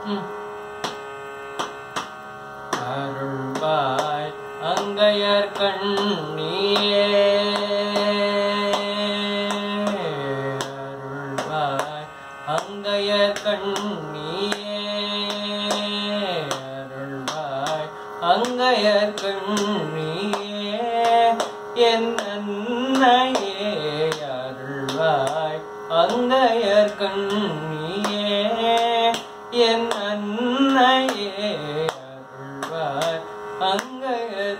ம். அருள்வாய் அங்கையர் கண்ணியே அருள்வாய் அங்கையர் கண்ணியே அருள்வாய் அங்கையர் கண்ணியே என் அன்னையே அருள்வாய் அங்கையர் கண்ணியே என் அன்னையே அருள்வாய் அங்கையர்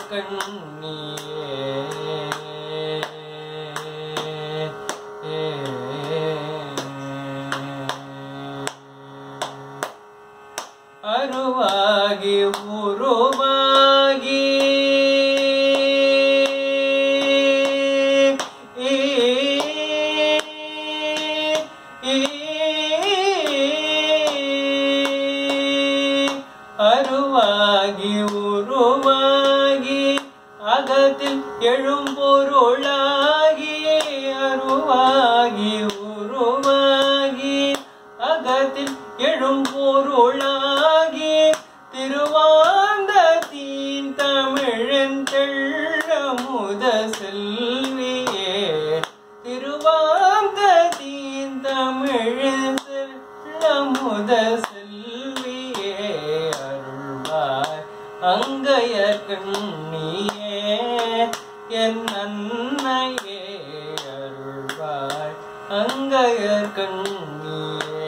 கண்ணியே அருவாகி உருவாகி அருவாகி உருவாகி அகத்தில் எழும்பொருளாகி அருவாகி உருவாகி அகத்தில் எழும்பொருளாகி திருவாந்த தீன் தமிழன் தெள்ளமுத செல்வியே திருவாந்த தீன் தமிழன் தெள்ளமுத செல்வியே அருள்வாய் அங்கைய கண்ணியே என் அன்னையே அருள்வாய் அங்கையர் கண்ணியே